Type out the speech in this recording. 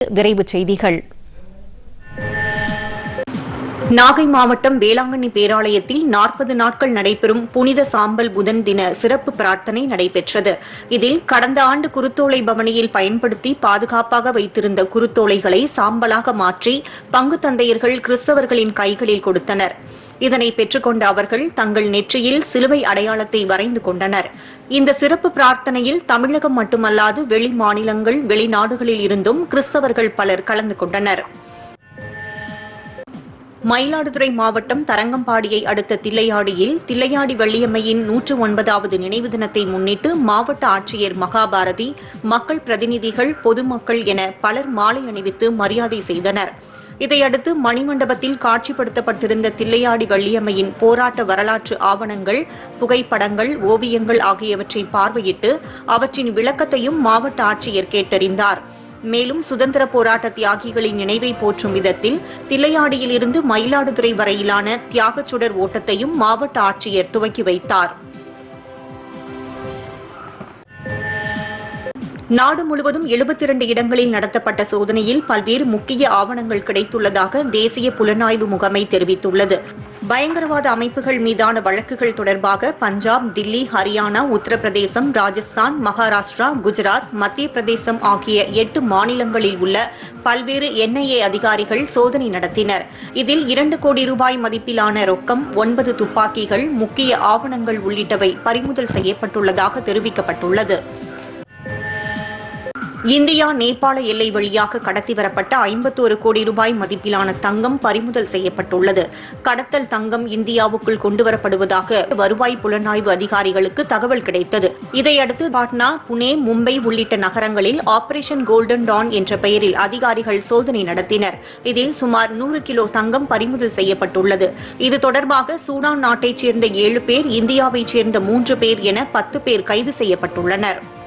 விரைவுச் செய்திகள் நாகை மாவட்டம் வேளாங்கண்ணி பேராலயத்தில் நாற்பது நாட்கள் நடைபெறும் புனித சாம்பல் புதன் தின சிறப்பு பிரார்த்தனை நடைபெற்றது இதில் கடந்த ஆண்டு குருத்தோலை பவனியில் பயன்படுத்தி பாதுகாப்பாக வைத்திருந்த குருத்தோலைகளை சாம்பலாக மாற்றி பங்கு தந்தையர்கள் கிறிஸ்தவர்களின் கைகளில் கொடுத்தனர் இதனை பெற்றுக்கொண்ட அவர்கள் தங்கள் நெற்றியில் சிலுவை அடையாளத்தை வரைந்து கொண்டனர் இந்த சிறப்பு பிரார்த்தனையில் தமிழகம் மட்டுமல்லாது வெளி மாநிலங்கள் வெளிநாடுகளில் இருந்தும் கிறிஸ்தவர்கள் பலர் கலந்து கொண்டனர் மயிலாடுதுறை மாவட்டம் தரங்கம்பாடியை அடுத்த தில்லையாடியில் தில்லையாடி வள்ளியம்மையின் நூற்று ஒன்பதாவது நினைவு தினத்தை முன்னிட்டு மாவட்ட ஆட்சியர் மகாபாரதி மக்கள் பிரதிநிதிகள் பொதுமக்கள் என பலர் மாலை அணிவித்து மரியாதை செய்தனர் இதையடுத்து மணிமண்டபத்தில் காட்சிப்படுத்தப்பட்டிருந்த தில்லையாடி வள்ளியம்மையின் போராட்ட வரலாற்று ஆவணங்கள் புகைப்படங்கள் ஓவியங்கள் ஆகியவற்றை பார்வையிட்டு அவற்றின் விளக்கத்தையும் மாவட்ட ஆட்சியர் கேட்டறிந்தார் மேலும் சுதந்திர போராட்ட தியாகிகளின் நினைவை போற்றும் விதத்தில் தில்லையாடியில் இருந்து மயிலாடுதுறை வரையிலான தியாகச் சுடர் ஓட்டத்தையும் மாவட்ட ஆட்சியர் துவக்கி வைத்தார் நாடு முழுவதும் 72 இடங்களில் நடத்தப்பட்ட சோதனையில் பல்வேறு முக்கிய ஆவணங்கள் கிடைத்துள்ளதாக தேசிய புலனாய்வு முகமை தெரிவித்துள்ளது பயங்கரவாத அமைப்புகள் மீதான வழக்குகள் தொடர்பாக பஞ்சாப் தில்லி ஹரியானா உத்தரப்பிரதேசம் ராஜஸ்தான் மகாராஷ்டிரா குஜராத் மத்திய பிரதேசம் ஆகிய எட்டு மாநிலங்களில் உள்ள பல்வேறு என்ஐஏ அதிகாரிகள் சோதனை நடத்தினர் இதில் இரண்டு கோடி ரூபாய் மதிப்பிலான ரொக்கம் ஒன்பது துப்பாக்கிகள் முக்கிய ஆவணங்கள் உள்ளிட்டவை பறிமுதல் செய்யப்பட்டுள்ளதாக தெரிவிக்கப்பட்டுள்ளது இந்தியா நேபாள எல்லை வழியாக கடத்தி வரப்பட்ட ஐம்பத்தோரு கோடி ரூபாய் மதிப்பிலான தங்கம் பறிமுதல் செய்யப்பட்டுள்ளது கடத்தல் தங்கம் இந்தியாவுக்குள் கொண்டுவரப்படுவதாக வருவாய் புலனாய்வு அதிகாரிகளுக்கு தகவல் கிடைத்தது இதையடுத்து பாட்னா புனே மும்பை உள்ளிட்ட நகரங்களில் ஆபரேஷன் கோல்டன் டான் என்ற பெயரில் அதிகாரிகள் சோதனை நடத்தினர் இதில் சுமார் நூறு கிலோ தங்கம் பறிமுதல் செய்யப்பட்டுள்ளது இது தொடர்பாக சூடான் நாட்டைச் சேர்ந்த ஏழு பேர் இந்தியாவைச் சேர்ந்த மூன்று பேர் என பத்து பேர் கைது செய்யப்பட்டுள்ளனர்